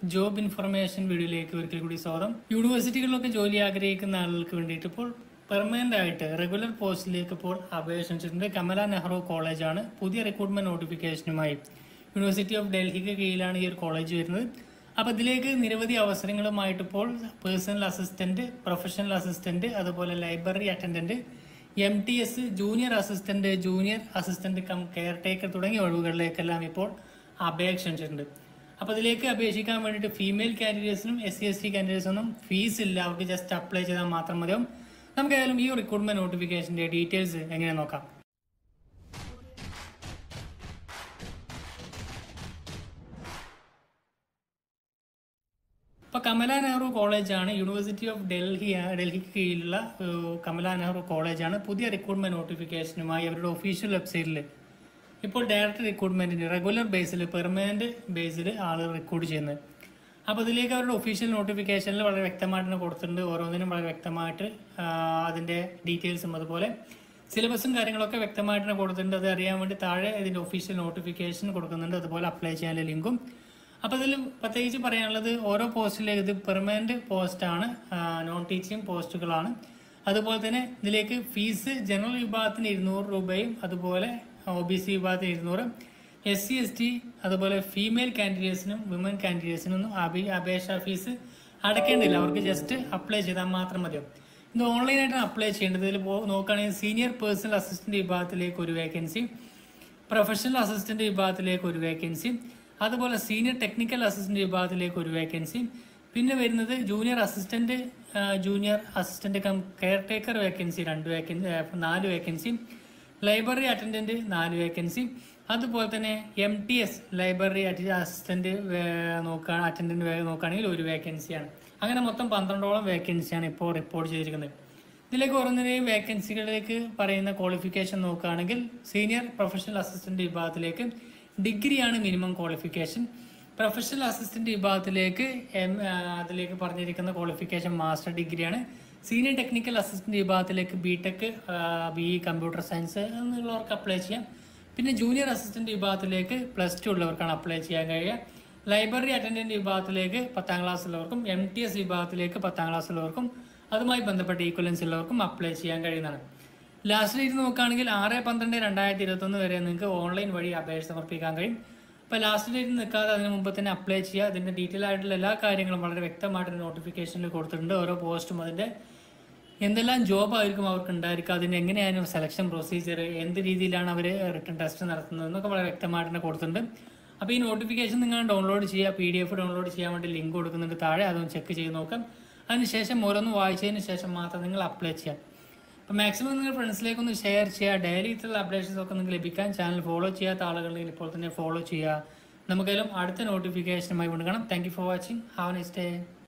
job information വീഡിയോയിലേക്ക് ഒരിക്കൽ കൂടി സ്വാഗതം യൂണിവേഴ്സിറ്റികളിലൊക്കെ ജോലി ആഗ്രഹിക്കുന്ന ആളുകൾക്ക് വേണ്ടിയിട്ട് ഇപ്പോൾ പെർമനന്റ് ആയിട്ട് റെഗുലർ പോസ്റ്റിലേക്ക് ഇപ്പോൾ അപേക്ഷ ക്ഷണിച്ചിട്ടുണ്ട് കമല നെഹ്റു കോളേജാണ് പുതിയ റിക്രൂട്ട്മെന്റ് നോട്ടിഫിക്കേഷനുമായി യൂണിവേഴ്സിറ്റി ഓഫ് ഡൽഹിക്ക് കീഴിലാണ് ഈ ഒരു കോളേജ് വരുന്നത് അപ്പോൾ ഇതിലേക്ക് നിരവധി അവസരങ്ങളുമായിട്ട് ഇപ്പോൾ പേഴ്സണൽ അസിസ്റ്റന്റ് പ്രൊഫഷണൽ അസിസ്റ്റന്റ് അതുപോലെ library attendant M T S junior assistant junior assistant cum caretaker തുടങ്ങിയ ഒഴിവുകളിലേക്കെല്ലാം ഇപ്പോൾ അപേക്ഷ ക്ഷണിച്ചിട്ടുണ്ട് അപ്പോൾ ഇതിലേക്ക് അപേക്ഷിക്കാൻ വേണ്ടിയിട്ട് ഫീമെയിൽ കാൻഡിഡേറ്റ്സിനും എസ് സി എസ് ടി കാൻഡിഡേറ്റ്സിനും ഫീസ് ഇല്ല അവർക്ക് ജസ്റ്റ് അപ്ലൈ ചെയ്താൽ മാത്രം മതിയാവും നമുക്ക് ഏതായാലും ഈ റിക്രൂട്ട്മെന്റ് നോട്ടിഫിക്കേഷന്റെ ഡീറ്റെയിൽസ് എങ്ങനെ നോക്കാം ഇപ്പോൾ കമല നെഹ്റു കോളേജാണ് യൂണിവേഴ്സിറ്റി ഓഫ് ഡൽഹി ഡൽഹിക്ക് കീഴിലുള്ള ഏഹ്, കമല നെഹ്റു കോളേജാണ് പുതിയ റിക്രൂട്ട്മെന്റ് നോട്ടിഫിക്കേഷനുമായി അവരുടെ ഒഫീഷ്യൽ വെബ്സൈറ്റിൽ ഇപ്പോൾ ഡയറക്റ്റ് റിക്രൂട്ട്മെന്റിന് റെഗുലർ ബേസിൽ പെർമനന്റ് ബേസിൽ ആളുകൾ റിക്രൂട്ട് ചെയ്യുന്നത് അപ്പോൾ ഇതിലേക്ക് അവരുടെ ഒഫീഷ്യൽ നോട്ടിഫിക്കേഷനിൽ വളരെ വ്യക്തമായിട്ട് തന്നെ കൊടുത്തിട്ടുണ്ട് ഓരോന്നിനും വളരെ വ്യക്തമായിട്ട് ആ, അതിന്റെ ഡീറ്റെയിൽസും അതുപോലെ സിലബസും കാര്യങ്ങളൊക്കെ വ്യക്തമായിട്ട് തന്നെ കൊടുത്തിട്ടുണ്ട് അത് അറിയാൻ വേണ്ടി താഴെ ഇതിന്റെ ഒഫീഷ്യൽ നോട്ടിഫിക്കേഷൻ കൊടുക്കുന്നുണ്ട് അതുപോലെ അപ്ലൈ ചെയ്യാനുള്ള ലിങ്കും അപ്പോൾ ഇതിൽ പ്രത്യേകിച്ച് പറയാനുള്ളത് ഓരോ പോസ്റ്റിലേക്ക് ഇത് പെർമനന്റ് പോസ്റ്റാണ് നോൺ ടീച്ചിങ് പോസ്റ്റുകളാണ് അതുപോലെ തന്നെ ഇതിലേക്ക് ഫീസ് ജനറൽ വിഭാഗത്തിന് ഇരുന്നൂറ് രൂപയും അതുപോലെ ഒ ബി സി വിഭാഗത്തിന് ഇരുന്നൂറ് എസ് സി എസ് ടി അതുപോലെ ഫീമെയിൽ കാൻഡിഡേറ്റ്സിനും വിമൻ കാൻഡിഡേറ്റ്സിനും ഒന്നും അപേ അപേക്ഷാ ഫീസ് അടയ്ക്കേണ്ടില്ല അവർക്ക് ജസ്റ്റ് അപ്ലൈ ചെയ്താൽ മാത്രം മതിയാവും ഇത് ഓൺലൈനായിട്ടാണ് അപ്ലൈ ചെയ്യേണ്ടത് ഇതിൽ പോ- നോക്കുകയാണെങ്കിൽ സീനിയർ പേഴ്സണൽ അസിസ്റ്റന്റ് വിഭാഗത്തിലേക്ക് ഒരു വേക്കൻസി പ്രൊഫഷണൽ അസിസ്റ്റന്റ് വിഭാഗത്തിലേക്ക് ഒരു വേക്കൻസി അതുപോലെ സീനിയർ ടെക്നിക്കൽ അസിസ്റ്റന്റ് വിഭാഗത്തിലേക്ക് ഒരു വേക്കൻസി പിന്നെ വരുന്നത് ജൂനിയർ അസിസ്റ്റന്റ് ആ, junior assistant cum caretaker vacancy രണ്ട് വേക്കൻസി നാല് വേക്കൻസി ലൈബ്രറി അറ്റൻഡന്റ് നാല് വേക്കൻസി അതുപോലെ തന്നെ M T S library assistant നോക്കുക അറ്റൻഡന്റ് നോക്കുകയാണെങ്കിൽ ഒരു വേക്കൻസിയാണ് അങ്ങനെ മൊത്തം പന്ത്രണ്ടോളം വേക്കൻസിയാണ് ഇപ്പോൾ റിപ്പോർട്ട് ചെയ്തിരിക്കുന്നത് ഇതിലേക്ക് ഓരോന്നിനെയും വേക്കൻസികളിലേക്ക് പറയുന്ന ക്വാളിഫിക്കേഷൻ നോക്കുകയാണെങ്കിൽ സീനിയർ പ്രൊഫഷണൽ അസിസ്റ്റന്റ് വിഭാഗത്തിലേക്ക് ഡിഗ്രിയാണ് മിനിമം ക്വാളിഫിക്കേഷൻ പ്രൊഫഷണൽ അസിസ്റ്റന്റ് വിഭാഗത്തിലേക്ക് എം ആ, അതിലേക്ക് പറഞ്ഞിരിക്കുന്ന ക്വാളിഫിക്കേഷൻ മാസ്റ്റർ ഡിഗ്രിയാണ് സീനിയർ ടെക്നിക്കൽ അസിസ്റ്റന്റ് വിഭാഗത്തിലേക്ക് B tech B E computer science എന്നുള്ളവർക്ക് അപ്ലൈ ചെയ്യാം പിന്നെ ജൂനിയർ അസിസ്റ്റന്റ് വിഭാഗത്തിലേക്ക് പ്ലസ് ടു ഉള്ളവർക്കാണ് അപ്ലൈ ചെയ്യാൻ കഴിയുക ലൈബ്രറി അറ്റൻഡന്റ് വിഭാഗത്തിലേക്ക് പത്താം ക്ലാസ് ഉള്ളവർക്കും എം ടി എസ് വിഭാഗത്തിലേക്ക് പത്താം ക്ലാസ് ഉള്ളവർക്കും അതുമായി ബന്ധപ്പെട്ട ഈക്വലൻസ് ഉള്ളവർക്കും അപ്ലൈ ചെയ്യാൻ കഴിയുന്നതാണ് ലാസ്റ്റ് ഡേറ്റ് നോക്കുകയാണെങ്കിൽ ആറ് പന്ത്രണ്ട് രണ്ടായിരത്തി ഇരുപത്തൊന്ന് വരെ നിങ്ങൾക്ക് ഓൺലൈൻ വഴി അപേക്ഷ സമർപ്പിക്കാൻ കഴിയും അപ്പോൾ ലാസ്റ്റ് ഡേറ്റ് നിൽക്കാതെ അതിന് മുമ്പ് തന്നെ അപ്ലൈ ചെയ്യുക അതിൻ്റെ ഡീറ്റെയിൽ ആയിട്ടുള്ള എല്ലാ കാര്യങ്ങളും വളരെ വ്യക്തമായിട്ട് നോട്ടിഫിക്കേഷനിൽ കൊടുത്തിട്ടുണ്ട് ഓരോ പോസ്റ്റും അതിൻ്റെ എന്തെല്ലാം ജോബ് ആയിരിക്കും അവർക്ക് ഉണ്ടായിരിക്കുക അതിന് എങ്ങനെയാണ് സെലക്ഷൻ പ്രൊസീജിയർ എന്ത് രീതിയിലാണ് അവർ റിട്ടേൺ ടെസ്റ്റ് നടത്തുന്നത് എന്നൊക്കെ വളരെ വ്യക്തമായിട്ട് തന്നെ കൊടുത്തിട്ടുണ്ട് അപ്പോൾ ഈ നോട്ടിഫിക്കേഷൻ നിങ്ങൾ ഡൗൺലോഡ് ചെയ്യുക പി ഡി എഫ് ഡൗൺലോഡ് ചെയ്യാൻ വേണ്ടി ലിങ്ക് കൊടുക്കുന്നുണ്ട് താഴെ അതൊന്ന് ചെക്ക് ചെയ്ത് നോക്കാം അതിനുശേഷം ഓരോന്ന് വായിച്ചതിന് ശേഷം മാത്രം നിങ്ങൾ അപ്ലൈ ചെയ്യാം അപ്പോൾ മാക്സിമം നിങ്ങൾ ഫ്രണ്ട്സിലേക്ക് ഒന്ന് ഷെയർ ചെയ്യുക ഡെയിലി ഇത്തരം അപ്ഡേഷൻസ് ഒക്കെ നിങ്ങൾക്ക് ലഭിക്കാൻ ചാനൽ ഫോളോ ചെയ്യാത്ത ആളുകളുണ്ടെങ്കിൽ ഇപ്പോൾ തന്നെ ഫോളോ ചെയ്യുക നമുക്കെല്ലാം അടുത്ത നോട്ടിഫിക്കേഷനുമായി കൊണ്ടുക്കണം thank you for watching have next day